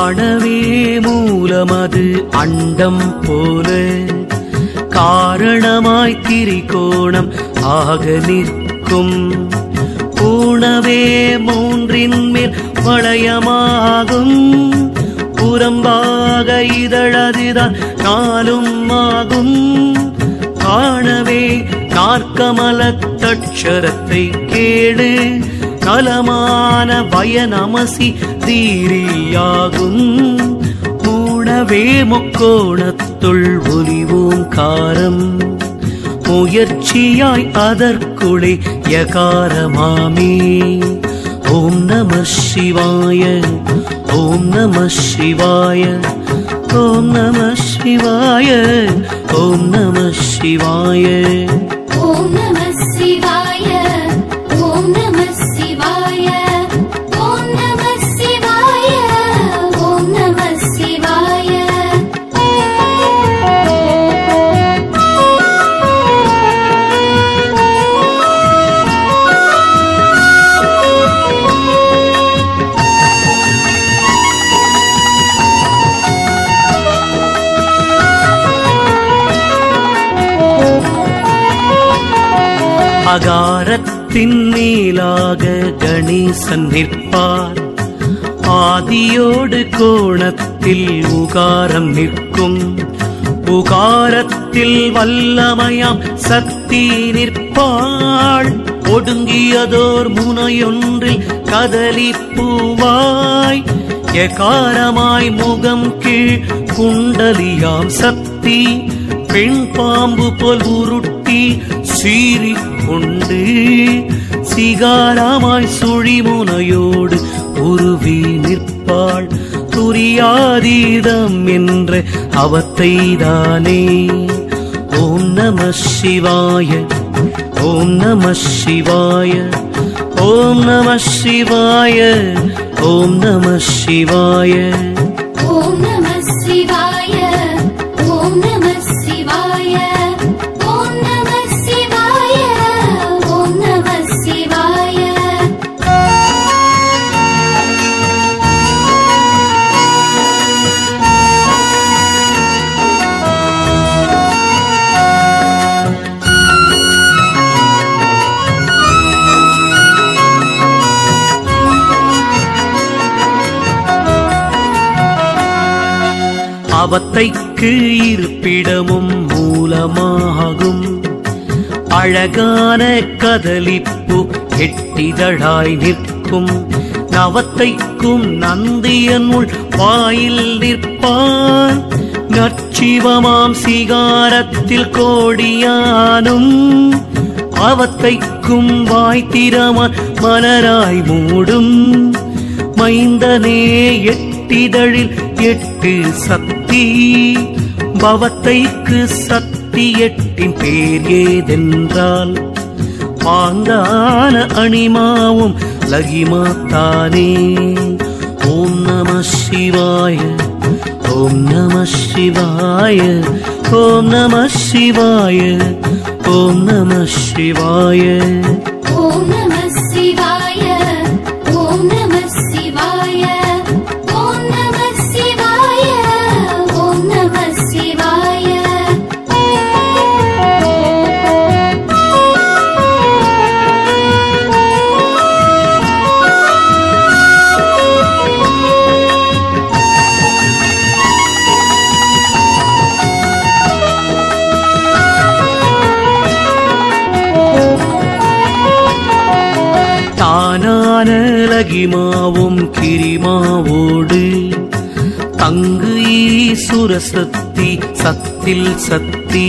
காணவே மூலமது அண்டம் போல காரணமாய் திரிகோணம் ஆக நிற்கும் பூணவே மூன்றின் மேல் வளையமாகும் புறம்பாக இதழதுதான் நாலும் ஆகும் காணவே நாற்கமலத்தட்சரத்தை கேடு நலமான பயனமசி தீரியாகும் மூடவே முக்கோணத்துள் ஒலிவோம் காரம் முயற்சியாய் அதற்குளே யகாரமாமே ஓம் நம சிவாய ஓம் நம சிவாய ஓம் நம சிவாய ஓம் நம சிவாய ஓம் நம சிவாய ஓம் நம சிவாய ஓம் நம சிவாய ஓம் நம சிவாய அகாரத்தின் மேலாக கணேசன் நிற்பார் ஆதியோடு கோணத்தில் உகாரம் நிற்கும் உகாரத்தில் வல்லமயாம் சக்தி நிற்பாள் ஒடுங்கியதோர் முனையொன்றில் கதலி பூவாய் எகாரமாய் முகம் கீழ் குண்டலியாம் சக்தி பெண் பாம்பு போல் உருட்டி சீறிக் கொண்டு சிகாரமாய் சுழிமுனையோடு உருவி நிற்பாள் துரியாதீதம் என்ற அவத்தைதானே ஓம் நம சிவாய ஓம் நம சிவாய ஓம் நம சிவாய ஓம் நம சிவாய ஓம் நம சிவாய ஓம் நம சிவாய ஓம் நம சிவாய ஓம் நம சிவாய அவத்தைக்கு இருப்பிடமும் மூலமாகும் அழகான கதலிப்பு எட்டிதழாய் நிற்கும் நவத்தைக்கும் நந்தியனுள் வாயில் நிற்பான் நற்சிவமாம் சிகாரத்தில் கோடியானும் அவத்தைக்கும் வாய்த்திரம மலராய் மூடும் மைந்தனே எட்டிதழில் எட்டு சக்தி பவத்தைக்கு சக்தி எட்டின் பேர் ஏதென்றால் பாங்கான அணிமாவும் லகிமாத்தானே ஓம் நம சிவாய ஓம் நம சிவாய ஓம் நம சிவாய ஓம் நம சிவாய ஓம் நம சிவாய ஓம் நம சிவாய ஓம் நம சிவாய ஓம் நம சிவாய தானான லகிமாவும் கிரிமாவோடு தங்கு ஈசுர சக்தி சத்தில் சக்தி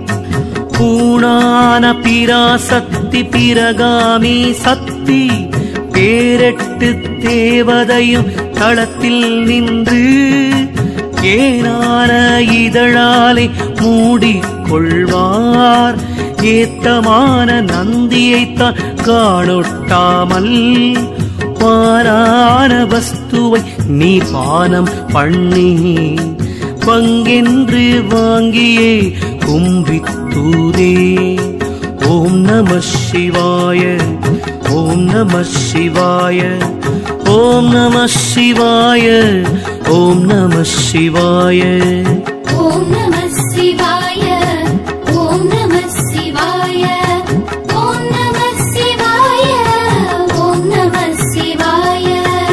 பூணான பிராசக்தி பிரகாமி சக்தி பேரெட்டு தேவதையும் தளத்தில் நின்று ஏனான இதழாலை மூடிக்கொள்வார் ஏத்தமான நந்தியைத்தான் காணொட்டாமல் பாரான வஸ்துவை நீ பானம் பண்ணி பங்கென்று வாங்கியே கும்பித்தூரே ஓம் நம சிவாய ஓம் நம சிவாய ஓம் நம சிவாய ஓம் நம சிவாய ஓம் நம சிவாய ஓம் நம சிவாய ஓம் நம சிவாய ஓம் நம சிவாய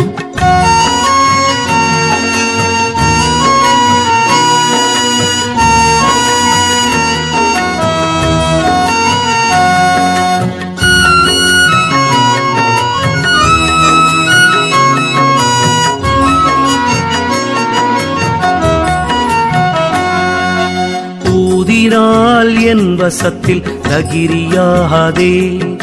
ஊதினால் என் வசத்தில் தகிரியாதே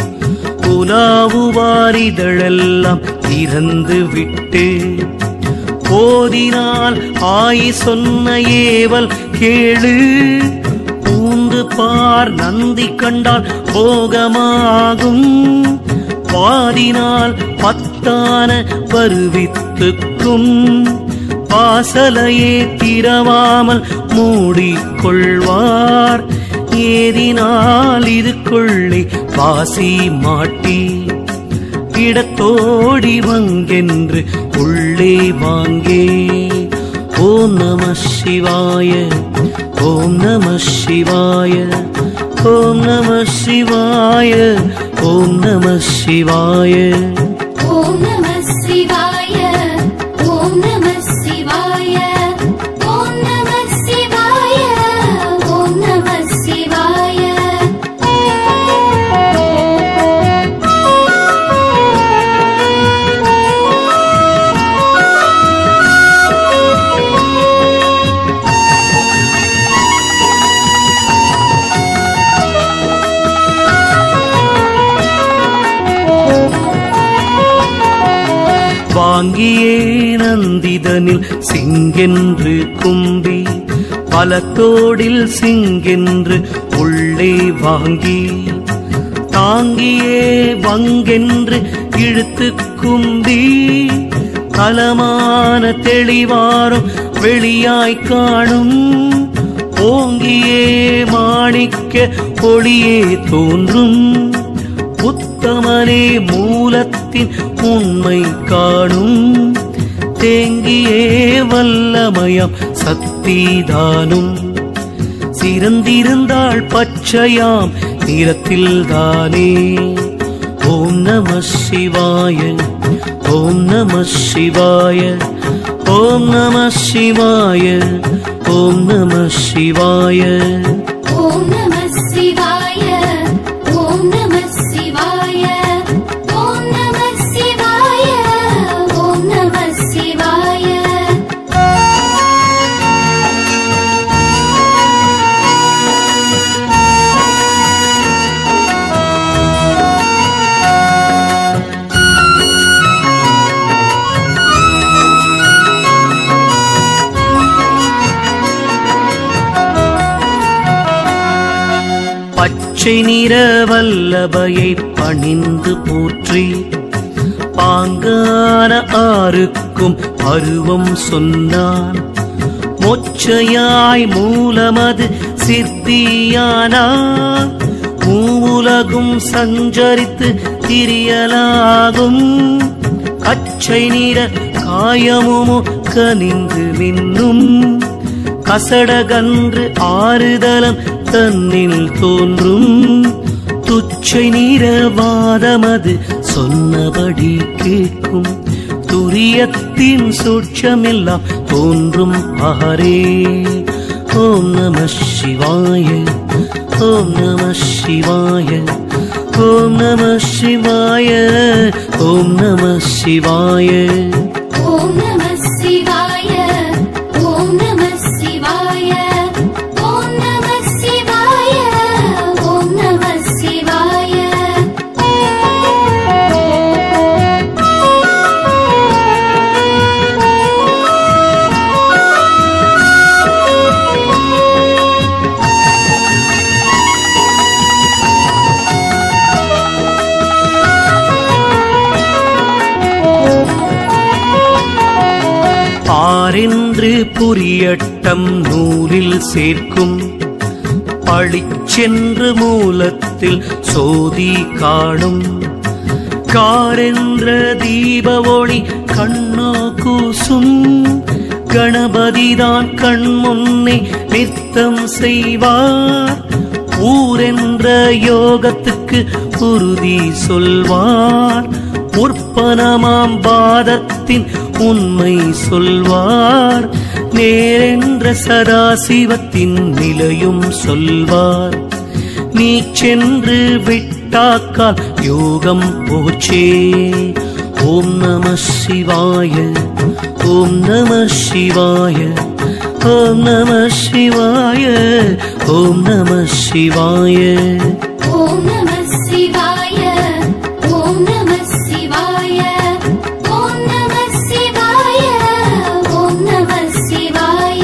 உலாவுவாரிதழெல்லாம் திறந்து விட்டே போதினால் ஆயி சொன்ன ஏவல் கேளு பூந்து பார் நந்தி கண்டால் போகமாகும் பாதினால் பத்தான வருவித்துக்கும் வாசலையே திறவாமல் மூடிக்கொள்வார் ஏதினால் இதுக்குள்ளே வாசி மாட்டி இடத்தோடி வங்கென்று உள்ளே வாங்கே ஓம் நம சிவாய ஓம் நம சிவாய ஓம் நம சிவாய ஓம் நம சிவாய ஓம் நம சிவாய ஓம் நம சிவாய ஓம் நம சிவாய ஓம் நம சிவாய வாங்கியே நந்திதனில் சிங்கென்று கும்பி பலத்தோடில் சிங்கென்று உள்ளே வாங்கி தாங்கியே வங்கென்று இழுத்து கும்பி கலமான தெளிவாரும் வெளியாய் காணும் ஓங்கியே மாணிக்க ஒளியே தோன்றும் உத்தமனே மூலத்தின் உண்மை காணும் தேங்கியே வல்லமயம் சக்திதானும் சிறந்திருந்தாள் பச்சையாம் நிறத்தில்தானே ஓம் நம சிவாய ஓம் நம சிவாய ஓம் நம சிவாய ஓம் நம சிவாய ஓம் நம சிவாய ஓம் நம சிவாய ஓம் நம சிவாய ஓம் நம சிவாய பச்சை நிற வல்லபையை பணிந்து போற்றி பாங்கான ஆருக்கும் பருவம் சொன்னான் மொச்சையாய் மூலமது சித்தியானான் மூவுலகும் சஞ்சரித்து திரியலாகும் கச்சை நிற காயமுமோ கனிந்து மின்னும் கசடகன்று ஆறுதலம் தன்னில் தோன்றும் துச்சை நிறவாதமது சொன்னபடி கேட்கும் துரியத்தின் சூட்சமெல்லாம் தோன்றும் ஆரே ஓம் நம சிவாய ஓம் நம சிவாய ஓம் நம சிவாய ஓம் நம சிவாய ஓம் நம சிவாய ஓம் நம சிவாய ஓம் நம சிவாய ஓம் நம சிவாய ஆரென்று புரியட்டம் நூலில் சேர்க்கும் பழிச்சென்று மூலத்தில் சோதி காணும் ஷாரென்ற தீப ஒளி கண்ணோ கூசும் கணபதிதான் கண் முன்னே நித்தம் செய்வார் ஊரென்ற யோகத்துக்கு உறுதி சொல்வார் உற்பனமாம் பாதத்தின் உண்மை சொல்வார் நேரென்ற சதாசிவத்தின் நிலையும் சொல்வார் நீ சென்று விட்டாக்கால் யோகம் போச்சே ஓம் நம சிவாய ஓம் நம சிவாய ஓம் நம சிவாய ஓம் நம சிவாய ஓம் நம சிவாய ஓம் நம சிவாய ஓம் நம சிவாய ஓம் நம சிவாய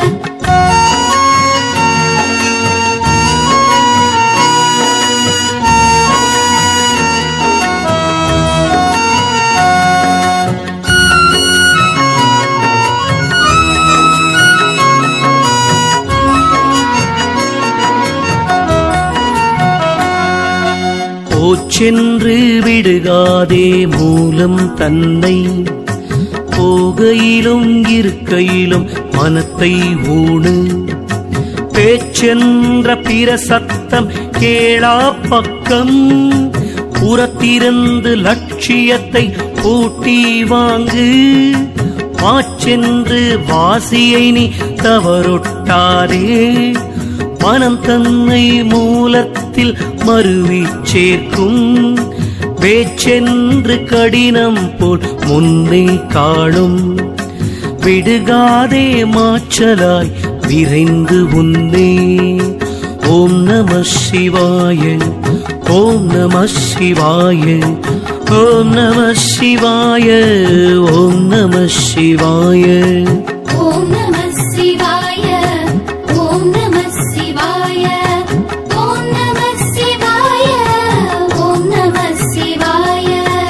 போச்சென்று விடுகாதே மூலம் தன்னை போகையிலும் இருக்கையிலும் மனத்தை ஊணு பேச்சென்ற பிற சத்தம் கேளா பக்கம் புறத்திருந்து லட்சியத்தை பூட்டி வாங்கு மாச்சென்று வாசியை நீ தவறொட்டாதே மனம் தன்னை மூலத்தில் மருவிச் சேர்க்கும் பேச்சென்று கடினம் போல் முன்னே காணும் விடுகாதே மாச்சலாய் விரைந்து உன்னே ஓம் நம சிவாய ஓம் நம சிவாய ஓம் நம சிவாய ஓம் நம சிவாய ஓம் நம சிவாய ஓம் நம சிவாய ஓம் நம சிவாய ஓம் நம சிவாய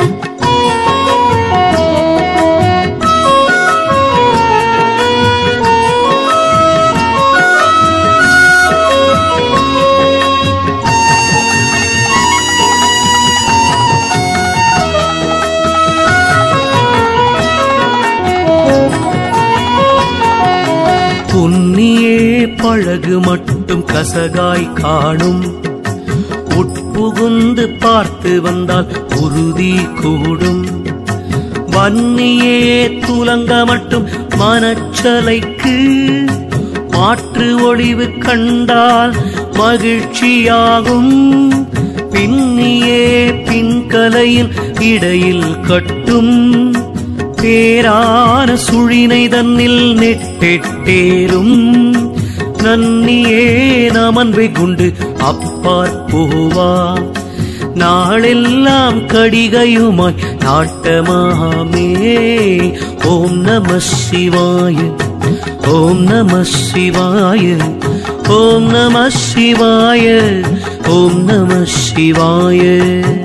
புண்ணியே பழகு மட்டும் கசகாய் காணும் உட்புகுந்து பார்த்து வந்தால் உறுதி கூடும் வன்னியே துலங்க மட்டும் மனச்சலைக்கு மாற்று ஒளிவு கண்டால் மகிழ்ச்சியாகும் பின்னியே பின்கலையின் இடையில் கட்டும் பேரான சுழினை தன்னில் நெட்டெட்டேரும் நன்னியே நமன் வெகுண்டு அப்பாற் போவா நாளெல்லாம் கடிகையுமாய் நாட்டமாமே ஓம் நம சிவாய ஓம் நம சிவாய ஓம் நம சிவாய ஓம் நம சிவாய